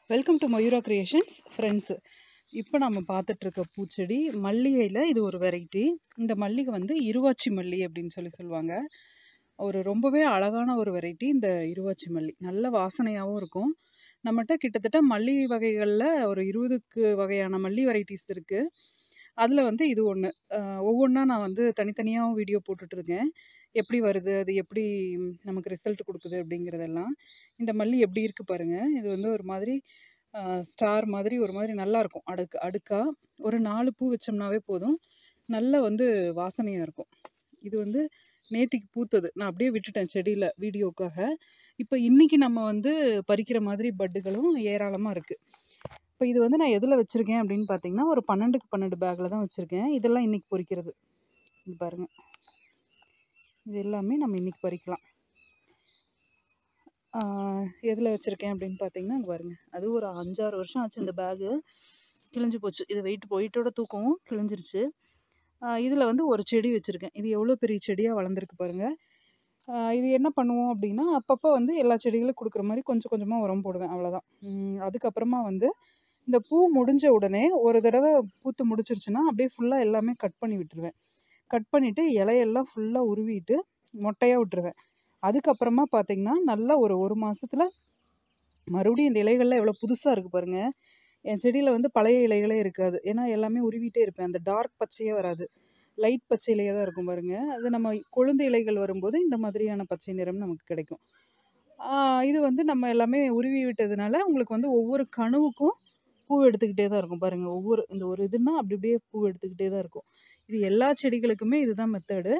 welcome to Mayura creations friends இப்போ நம்ம பார்த்துட்ருக்க பூச்செடி மல்லிகையில் இது ஒரு வெரைட்டி இந்த மல்லிகை வந்து இருவாச்சி மல்லி அப்படின்னு சொல்லி சொல்லுவாங்க ஒரு ரொம்பவே அழகான ஒரு வெரைட்டி இந்த இருவாச்சி மல்லி நல்ல வாசனையாகவும் இருக்கும் நம்மகிட்ட கிட்டத்தட்ட மல்லிகை வகைகளில் ஒரு இருபதுக்கு வகையான மல்லி வெரைட்டிஸ் இருக்குது அதில் வந்து இது ஒன்று ஒவ்வொன்றா நான் வந்து தனித்தனியாகவும் வீடியோ போட்டுட்ருக்கேன் எப்படி வருது அது எப்படி நமக்கு ரிசல்ட் கொடுக்குது அப்படிங்கிறதெல்லாம் இந்த மல்லி எப்படி இருக்குது பாருங்கள் இது வந்து ஒரு மாதிரி ஸ்டார் மாதிரி ஒரு மாதிரி நல்லாயிருக்கும் அடுக்கு அடுக்காக ஒரு நாலு பூ வச்சோம்னாவே போதும் நல்ல வந்து வாசனையாக இருக்கும் இது வந்து நேத்திக்கு பூத்தது நான் அப்படியே விட்டுட்டேன் செடியில் வீடியோக்காக இப்போ இன்றைக்கி நம்ம வந்து பறிக்கிற மாதிரி பட்டுகளும் ஏராளமாக இருக்குது இப்போ இது வந்து நான் எதில் வச்சுருக்கேன் அப்படின்னு பார்த்தீங்கன்னா ஒரு பன்னெண்டுக்கு பன்னெண்டு பேக்கில் தான் வச்சுருக்கேன் இதெல்லாம் இன்றைக்கி பொறிக்கிறது இது பாருங்கள் இது எல்லாமே நம்ம இன்றைக்கி பறிக்கலாம் எதில் வச்சுருக்கேன் அப்படின்னு பார்த்தீங்கன்னா அங்கே பாருங்க அது ஒரு அஞ்சாறு வருஷம் ஆச்சு இந்த பேகு கிழிஞ்சு போச்சு இது வெயிட் வெயிட்டோட தூக்கவும் கிழிஞ்சிருச்சு இதில் வந்து ஒரு செடி வச்சுருக்கேன் இது எவ்வளோ பெரிய செடியாக வளர்ந்துருக்கு பாருங்கள் இது என்ன பண்ணுவோம் அப்படின்னா அப்பப்போ வந்து எல்லா செடிகளும் கொடுக்குற மாதிரி கொஞ்சம் கொஞ்சமாக உரம் போடுவேன் அவ்வளோதான் அதுக்கப்புறமா வந்து இந்த பூ முடிஞ்ச உடனே ஒரு தடவை பூத்து முடிச்சிருச்சுன்னா அப்படியே ஃபுல்லாக எல்லாமே கட் பண்ணி விட்டுருவேன் கட் பண்ணிவிட்டு இலையெல்லாம் ஃபுல்லாக உருவிட்டு மொட்டையாக விட்டுருவேன் அதுக்கப்புறமா பார்த்திங்கன்னா நல்லா ஒரு ஒரு மாதத்தில் மறுபடியும் இந்த இலைகள்லாம் எவ்வளோ புதுசாக இருக்குது பாருங்கள் என் செடியில் வந்து பழைய இலைகளே இருக்காது ஏன்னா எல்லாமே உருவிட்டே இருப்பேன் அந்த டார்க் பச்சையே வராது லைட் பச்சை இலையாக தான் இருக்கும் பாருங்கள் அது நம்ம கொழுந்து இலைகள் வரும்போது இந்த மாதிரியான பச்சை நிறம் நமக்கு கிடைக்கும் இது வந்து நம்ம எல்லாமே உருவி விட்டதுனால உங்களுக்கு வந்து ஒவ்வொரு கணுவுக்கும் பூ எடுத்துக்கிட்டே தான் இருக்கும் பாருங்கள் ஒவ்வொரு இந்த ஒரு இதுனா அப்படி அப்படியே பூ எடுத்துக்கிட்டே தான் இருக்கும் இது எல்லா செடிகளுக்குமே இதுதான் மெத்தடு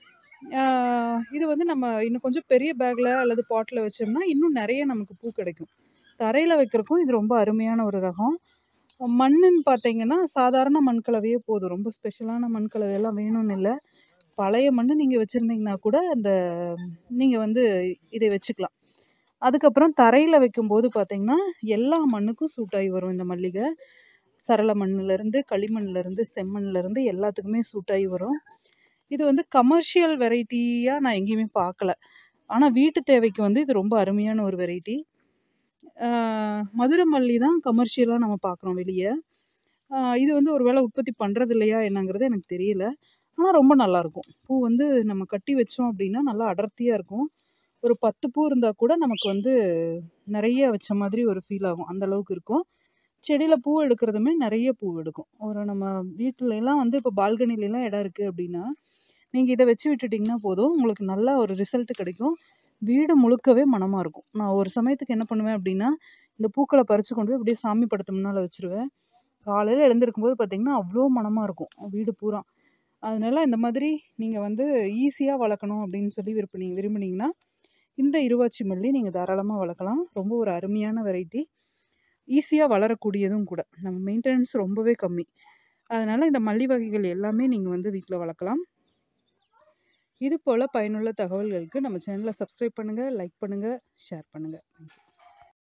இது வந்து நம்ம இன்னும் கொஞ்சம் பெரிய பேக்கில் அல்லது பாட்டில் வச்சோம்னா இன்னும் நிறைய நமக்கு பூ கிடைக்கும் தரையில் வைக்கிறக்கும் இது ரொம்ப அருமையான ஒரு ரகம் மண்ணுன்னு பார்த்தீங்கன்னா சாதாரண மண்கலவையே போதும் ரொம்ப ஸ்பெஷலான மண்கலவையெல்லாம் வேணும்னு இல்லை பழைய மண் நீங்கள் வச்சுருந்தீங்கன்னா கூட அந்த நீங்கள் வந்து இதை வச்சுக்கலாம் அதுக்கப்புறம் தரையில் வைக்கும்போது பார்த்திங்கன்னா எல்லா மண்ணுக்கும் சூட் ஆகி வரும் இந்த மல்லிகை சரள மண்ணிலேருந்து களிமண்லேருந்து செம்மண்லேருந்து எல்லாத்துக்குமே சூட் ஆகி வரும் இது வந்து கமர்ஷியல் வெரைட்டியாக நான் எங்கேயுமே பார்க்கல ஆனால் வீட்டு தேவைக்கு வந்து இது ரொம்ப அருமையான ஒரு வெரைட்டி மதுரை மல்லி தான் கமர்ஷியலாக நம்ம பார்க்குறோம் வெளியே இது வந்து ஒரு வேளை உற்பத்தி பண்ணுறது இல்லையா என்னங்கிறது எனக்கு தெரியல ஆனால் ரொம்ப நல்லாயிருக்கும் பூ வந்து நம்ம கட்டி வச்சோம் அப்படின்னா நல்லா அடர்த்தியாக இருக்கும் ஒரு பத்து பூ இருந்தால் கூட நமக்கு வந்து நிறைய வச்ச மாதிரி ஒரு ஃபீல் ஆகும் அந்த அளவுக்கு இருக்கும் செடியில் பூ எடுக்கிறதுமே நிறைய பூ எடுக்கும் ஒரு நம்ம வீட்டிலலாம் வந்து இப்போ பால்கனிலலாம் இடம் இருக்குது அப்படின்னா நீங்கள் இதை வச்சு விட்டுட்டிங்கன்னா போதும் உங்களுக்கு நல்லா ஒரு ரிசல்ட் கிடைக்கும் வீடு முழுக்கவே மனமாக இருக்கும் நான் ஒரு சமயத்துக்கு என்ன பண்ணுவேன் அப்படின்னா இந்த பூக்களை பறித்து கொண்டு போய் அப்படியே சாமி படத்து முன்னால் வச்சுருவேன் காலையில் எழுந்திருக்கும் போது பார்த்திங்கன்னா அவ்வளோ மனமாக இருக்கும் வீடு பூரா அதனால இந்த மாதிரி நீங்கள் வந்து ஈஸியாக வளர்க்கணும் அப்படின்னு சொல்லி விருப்பி விரும்புனீங்கன்னா இந்த இருவாச்சி மல்லி நீங்கள் தாராளமாக வளர்க்கலாம் ரொம்ப ஒரு அருமையான வெரைட்டி ஈஸியாக வளரக்கூடியதும் கூட நம்ம மெயின்டெனன்ஸ் ரொம்பவே கம்மி அதனால் இந்த மல்லி வகைகள் எல்லாமே நீங்கள் வந்து வீட்டில் வளர்க்கலாம் இது போல் பயனுள்ள தகவல்களுக்கு நம்ம சேனலை சப்ஸ்கிரைப் பண்ணுங்கள் லைக் பண்ணுங்கள் ஷேர் பண்ணுங்கள் தேங்க்யூ